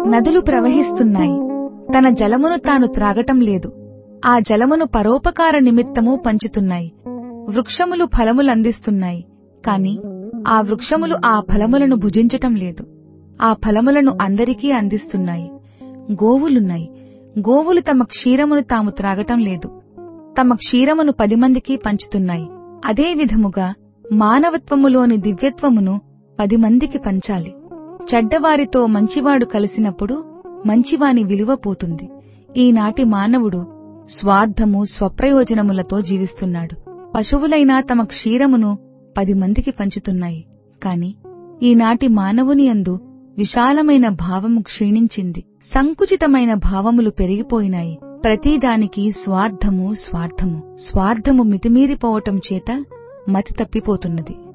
నదులు ప్రవహిస్తున్నాయి తన జలమును తాను త్రాగటం లేదు ఆ జలమును పరోపకార నిమిత్తము పంచుతున్నాయి వృక్షములు ఫలములందిస్తున్నాయి కాని ఆ వృక్షములు ఆ ఫలములను భుజించటం లేదు ఆ ఫలములను అందరికీ అందిస్తున్నాయి గోవులున్నాయి గోవులు తమ క్షీరమును తాము త్రాగటం లేదు తమ క్షీరమును పది మందికి పంచుతున్నాయి అదే విధముగా మానవత్వములోని దివ్యత్వమును పది మందికి పంచాలి చెడ్డవారితో మంచివాడు కలిసినప్పుడు మంచివాని విలువ పోతుంది ఈనాటి మానవుడు స్వార్థము స్వప్రయోజనములతో జీవిస్తున్నాడు పశువులైనా తమ క్షీరమును పది మందికి పంచుతున్నాయి కాని ఈనాటి మానవుని యందు విశాలమైన భావము క్షీణించింది సంకుచితమైన భావములు పెరిగిపోయినాయి ప్రతిదానికి స్వార్థము స్వార్థము స్వార్థము మితిమీరిపోవటం చేత మతి తప్పిపోతున్నది